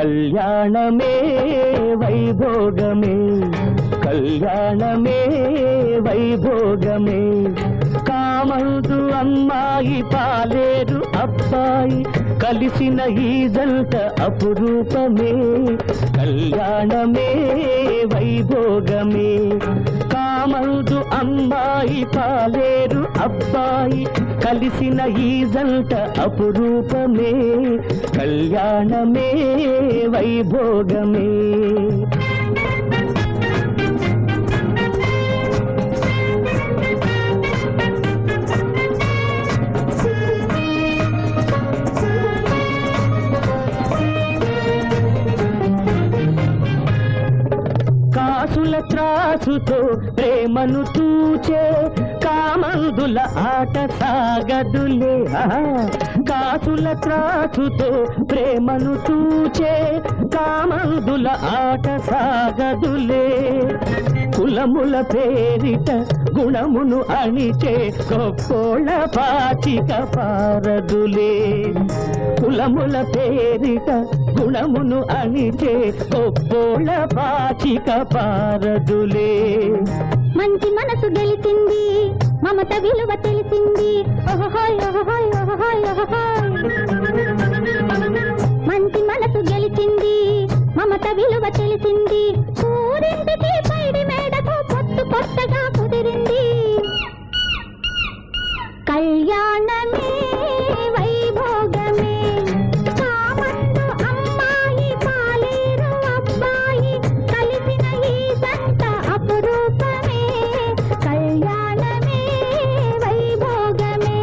కళ్యాణమే వైభోగమే కళ్యాణమే వైభోగమే కామందు అమ్మాయి పాలేరు అబ్బాయి కలిసిన ఈ జంట అపురూపమే కళ్యాణమే వైభోగమే కామందు అమ్మాయి పాలేరు అబ్బాయి కలిసిన ఈ జంట అపురూపమే కళ్యాణమే వైభోగమే కాసుల త్రాసుతో ప్రేమను తూచే కామందుల ఆట సాగదులే ఆహా. కాసుల త్రాసుతో ప్రేమను తూచే కామందుల ఆట సాగదులే కులముల పేరిట గుణమును అణిచే గొప్పోళ్ళ పాచిక పారదులే కులముల పేరిట గుణమును అణిచే గొప్పోళ్ళ పాచిక పారదులే మంచి మనసు గెలిచింది మమత విలువ తెలిసింది ఓహోయ్ ఓహోయ్ ఓహోయ్ ఓహోయ్ మంచి మనసు గెలిచింది మమత విలువ తెలిసింది ఊరింటికి పైడి మేడతో పొత్తు కొత్తగా కుదిరింది కళ్యాణమే వైభోగమే కామందు అమ్మాయి పాలేరు అబ్బాయి కలిసిన ఈ జంట అపురూపమే కళ్యాణమే వైభోగమే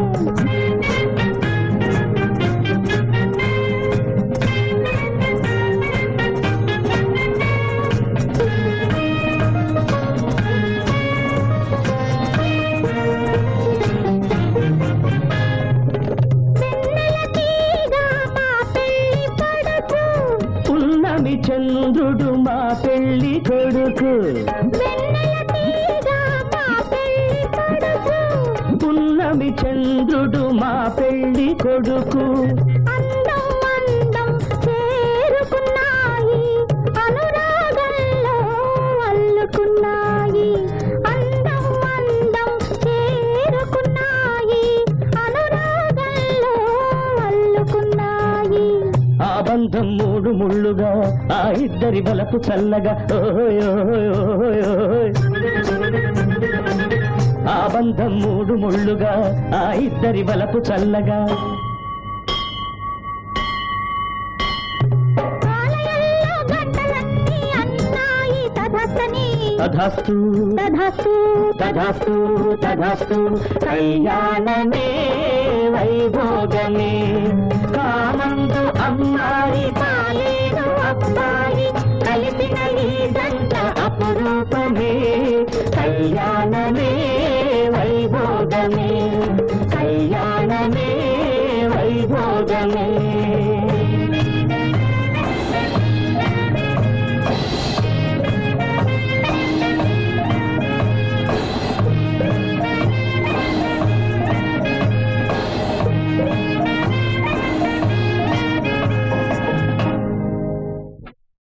వెన్నెల తీగ మా పెళ్లి పడుచు పున్నమి చంద్రుడు మా పెళ్లి కొడుకు వెన్నెల తీగ మా పెళ్లి పడుచు పున్నమి చంద్రుడు మా పెళ్లి కొడుకు అందం అందం చేరుకున్నాయి అనురాగంలో అల్లుకున్నాయి అందం అందం చేరుకున్నాయి అనురాగంలో అల్లుకున్నాయి ఆ బంధం మూడు ముళ్ళుగా ఆ ఇద్దరి బలపు చల్లగా ఓయ్ ఓయ్ ఓయ్ ఓయ్. ఆ బంధం మూడు ముళ్ళుగా ఆ ఇద్దరి బలపు చల్లగా ఆలయంలో గంటలన్నీ అన్నాయి తధస్తని తధాస్తు తధస్తు తధాస్తు తధాస్తు కళ్యాణమే వైభోగమే కామందు అమ్మాయి పాలేరు అబ్బాయి కలిసిన ఈ దంట అపురూపమే